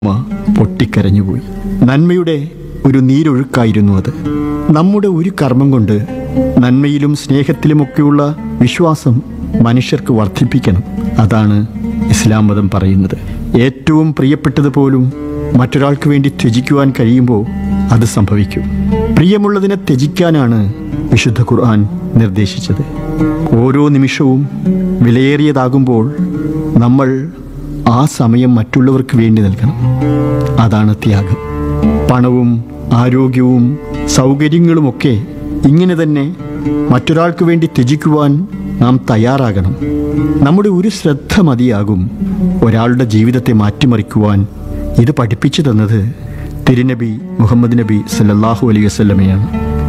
ഉമ്മ പൊട്ടിക്കരഞ്ഞുപോയി നന്മയുടെ ഒരു നീരൊഴുക്കായിരുന്നു അത് നമ്മുടെ ഒരു കർമ്മം കൊണ്ട് നന്മയിലും സ്നേഹത്തിലുമൊക്കെയുള്ള വിശ്വാസം മനുഷ്യർക്ക് വർദ്ധിപ്പിക്കണം അതാണ് ഇസ്ലാം മതം പറയുന്നത് ഏറ്റവും പ്രിയപ്പെട്ടത് പോലും മറ്റൊരാൾക്ക് വേണ്ടി ത്യജിക്കുവാൻ കഴിയുമ്പോൾ അത് സംഭവിക്കും പ്രിയമുള്ളതിനെ ത്യജിക്കാനാണ് വിശുദ്ധ ഖുർആൻ നിർദ്ദേശിച്ചത് ഓരോ നിമിഷവും വിലയേറിയതാകുമ്പോൾ നമ്മൾ ആ സമയം മറ്റുള്ളവർക്ക് വേണ്ടി നൽകണം അതാണ് ത്യാഗം പണവും ആരോഗ്യവും സൗകര്യങ്ങളുമൊക്കെ ഇങ്ങനെ തന്നെ മറ്റൊരാൾക്ക് വേണ്ടി ത്യജിക്കുവാൻ നാം തയ്യാറാകണം നമ്മുടെ ഒരു ശ്രദ്ധ മതിയാകും ഒരാളുടെ ജീവിതത്തെ മാറ്റിമറിക്കുവാൻ ഇത് പഠിപ്പിച്ചു തന്നത് തിരുനബി മുഹമ്മദ് നബി സല്ലല്ലാഹു അലൈഹി വസല്ലമയാണ്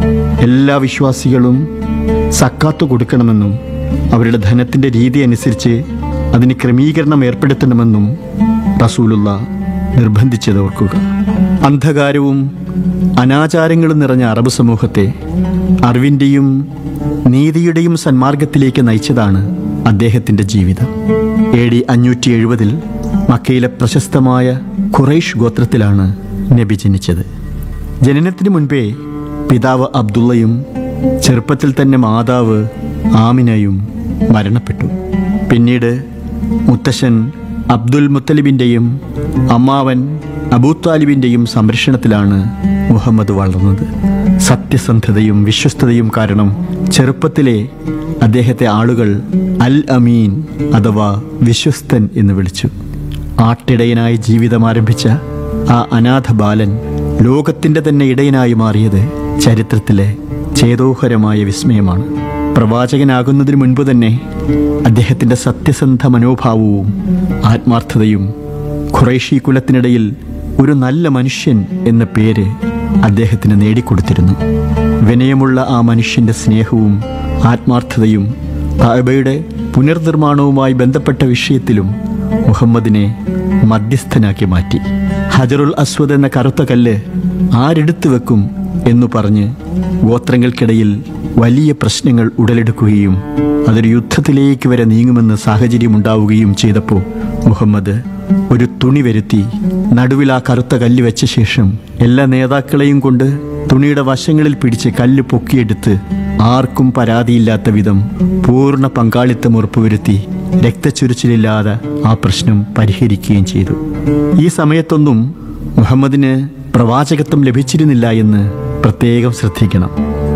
എല്ലാ വിശ്വാസികളും സക്കാത്ത് കൊടുക്കണമെന്നും അവരുടെ ധനത്തിന്റെ രീതി അനുസരിച്ച് അതിന് ക്രമീകരണം ഏർപ്പെടുത്തണമെന്നും റസൂലുള്ള നിർബന്ധിച്ചത് ഓർക്കുക അന്ധകാരവും അനാചാരങ്ങളും നിറഞ്ഞ അറബ് സമൂഹത്തെ അറിവിൻ്റെയും നീതിയുടെയും സന്മാർഗത്തിലേക്ക് നയിച്ചതാണ് അദ്ദേഹത്തിൻ്റെ ജീവിതം എ ഡി അഞ്ഞൂറ്റി എഴുപതിൽ മക്കയിലെ പ്രശസ്തമായ ഖുറൈഷ് ഗോത്രത്തിലാണ് നബി ജനിച്ചത് ജനനത്തിന് മുൻപേ പിതാവ് അബ്ദുള്ളയും ചെറുപ്പത്തിൽ തന്നെ മാതാവ് ആമിനയും മരണപ്പെട്ടു പിന്നീട് മുത്തശ്ശൻ അബ്ദുൽ മുത്തലിബിൻ്റെയും അമ്മാവൻ അബൂത്താലിബിൻ്റെയും സംരക്ഷണത്തിലാണ് മുഹമ്മദ് വളർന്നത് സത്യസന്ധതയും വിശ്വസ്തതയും കാരണം ചെറുപ്പത്തിലെ അദ്ദേഹത്തെ ആളുകൾ അൽ അമീൻ അഥവാ വിശ്വസ്തൻ എന്ന് വിളിച്ചു ആട്ടിടയനായി ജീവിതം ആരംഭിച്ച ആ അനാഥ ബാലൻ ലോകത്തിന്റെ തന്നെ ഇടയനായി മാറിയത് ചരിത്രത്തിലെ ചേതോഹരമായ വിസ്മയമാണ് പ്രവാചകനാകുന്നതിന് മുൻപ് തന്നെ അദ്ദേഹത്തിന്റെ സത്യസന്ധ മനോഭാവവും ആത്മാർത്ഥതയും ഖുറൈഷി കുലത്തിനിടയിൽ ഒരു നല്ല മനുഷ്യൻ എന്ന പേര് അദ്ദേഹത്തിന് നേടിക്കൊടുത്തിരുന്നു വിനയമുള്ള ആ മനുഷ്യന്റെ സ്നേഹവും ആത്മാർത്ഥതയും കാബയുടെ പുനർനിർമ്മാണവുമായി ബന്ധപ്പെട്ട വിഷയത്തിലും മുഹമ്മദിനെ മധ്യസ്ഥനാക്കി മാറ്റി ഹജറുൽ അസ്വദ് എന്ന കറുത്ത കല്ല് ആരെടുത്തു വെക്കും എന്നു പറഞ്ഞ് ഗോത്രങ്ങൾക്കിടയിൽ വലിയ പ്രശ്നങ്ങൾ ഉടലെടുക്കുകയും അതൊരു യുദ്ധത്തിലേക്ക് വരെ നീങ്ങുമെന്ന് സാഹചര്യമുണ്ടാവുകയും ചെയ്തപ്പോൾ മുഹമ്മദ് ഒരു തുണി വരുത്തി നടുവിൽ ആ കറുത്ത കല്ല് വെച്ച ശേഷം എല്ലാ നേതാക്കളെയും കൊണ്ട് തുണിയുടെ വശങ്ങളിൽ പിടിച്ച് കല്ല് പൊക്കിയെടുത്ത് ആർക്കും പരാതിയില്ലാത്ത വിധം പൂർണ്ണ പങ്കാളിത്തം ഉറപ്പുവരുത്തി രക്തച്ചൊരിച്ചിലില്ലാതെ ആ പ്രശ്നം പരിഹരിക്കുകയും ചെയ്തു ഈ സമയത്തൊന്നും മുഹമ്മദിന് പ്രവാചകത്വം ലഭിച്ചിരുന്നില്ല എന്ന് പ്രത്യേകം ശ്രദ്ധിക്കണം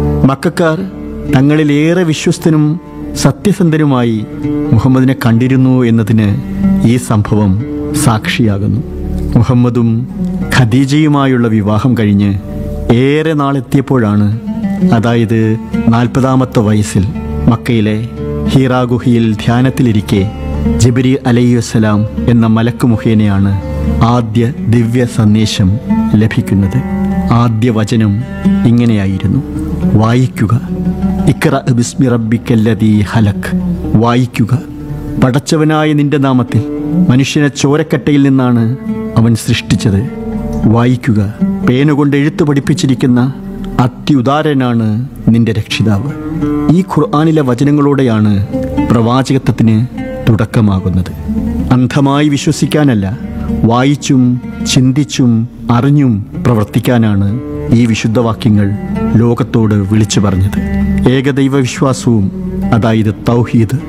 മക്കാർ തങ്ങളിലേറെ വിശ്വസ്തനും സത്യസന്ധനുമായി മുഹമ്മദിനെ കണ്ടിരുന്നു എന്നതിന് ഈ സംഭവം സാക്ഷിയാകുന്നു മുഹമ്മദും ഖദീജയുമായുള്ള വിവാഹം കഴിഞ്ഞ് ഏറെ നാളെത്തിയപ്പോഴാണ് അതായത് നാൽപ്പതാമത്തെ വയസ്സിൽ മക്കയിലെ ഹീറാ ഗുഹയിൽ ധ്യാനത്തിലിരിക്കെ ജിബരി അലൈവസ്സലാം എന്ന മലക്ക് മുഖേനയാണ് ആദ്യ ദിവ്യ സന്ദേശം ലഭിക്കുന്നത് ആദ്യ വചനം ഇങ്ങനെയായിരുന്നു വായിക്കുക ഇക്ര ബിസ്മി റബ്ബിക്കല്ലദീ ഹലക് വായിക്കുക പടച്ചവനായ നിന്റെ നാമത്തിൽ മനുഷ്യനെ ചോരക്കട്ടയിൽ നിന്നാണ് അവൻ സൃഷ്ടിച്ചത് വായിക്കുക പേനുകൊണ്ട് എഴുത്തു പഠിപ്പിച്ചിരിക്കുന്ന അത്യുദാരനാണ് നിന്റെ രക്ഷിതാവ് ഈ ഖുർആാനിലെ വചനങ്ങളോടെയാണ് പ്രവാചകത്വത്തിന് തുടക്കമാകുന്നത് അന്ധമായി വിശ്വസിക്കാനല്ല വായിച്ചും ചിന്തിച്ചും അറിഞ്ഞും പ്രവർത്തിക്കാനാണ് ഈ വിശുദ്ധവാക്യങ്ങൾ ലോകത്തോട് വിളിച്ചു പറഞ്ഞത് ഏകദൈവ വിശ്വാസവും അതായത് തൗഹീദ്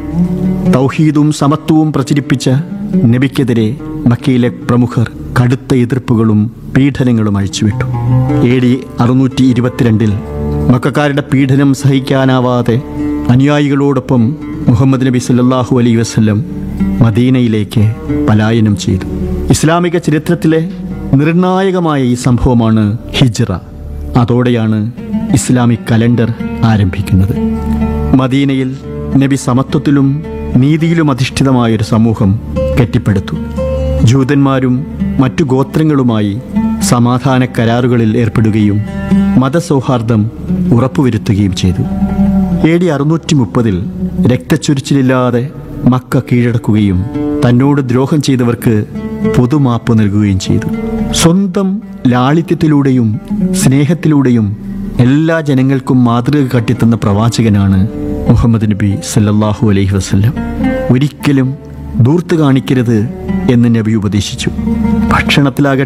തൗഹീദും സമത്വവും പ്രചരിപ്പിച്ച നബിക്കെതിരെ മക്കയിലെ പ്രമുഖർ കടുത്ത എതിർപ്പുകളും പീഡനങ്ങളും അഴിച്ചുവിട്ടു എ ഡി അറുന്നൂറ്റി ഇരുപത്തിരണ്ടിൽ മക്കാരുടെ പീഡനം സഹിക്കാനാവാതെ അനുയായികളോടൊപ്പം മുഹമ്മദ് നബി സല്ലല്ലാഹു അലൈ വസല്ലം മദീനയിലേക്ക് പലായനം ചെയ്തു ഇസ്ലാമിക ചരിത്രത്തിലെ നിർണായകമായ ഈ സംഭവമാണ് ഹിജ്റ അതോടെയാണ് ഇസ്ലാമിക് കലണ്ടർ ആരംഭിക്കുന്നത് മദീനയിൽ നബി സമത്വത്തിലും നീതിയിലും അധിഷ്ഠിതമായ ഒരു സമൂഹം കെട്ടിപ്പടുത്തു ജൂതന്മാരും മറ്റു ഗോത്രങ്ങളുമായി സമാധാന കരാറുകളിൽ ഏർപ്പെടുകയും മതസൗഹാർദ്ദം ഉറപ്പുവരുത്തുകയും ചെയ്തു എ ഡി അറുന്നൂറ്റി മുപ്പതിൽ രക്തച്ചൊരിച്ചിലില്ലാതെ മക്ക കീഴടക്കുകയും തന്നോട് ദ്രോഹം ചെയ്തവർക്ക് പൊതുമാപ്പ് നൽകുകയും ചെയ്തു സ്വന്തം ലാളിത്യത്തിലൂടെയും സ്നേഹത്തിലൂടെയും എല്ലാ ജനങ്ങൾക്കും മാതൃക കാട്ടിത്തന്ന പ്രവാചകനാണ് മുഹമ്മദ് നബി സല്ലല്ലാഹു അലൈഹി വസല്ലം ഒരിക്കലും ദൂർത്ത് കാണിക്കരുത് എന്ന് നബി ഉപദേശിച്ചു ഭക്ഷണത്തിലാകട്ടെ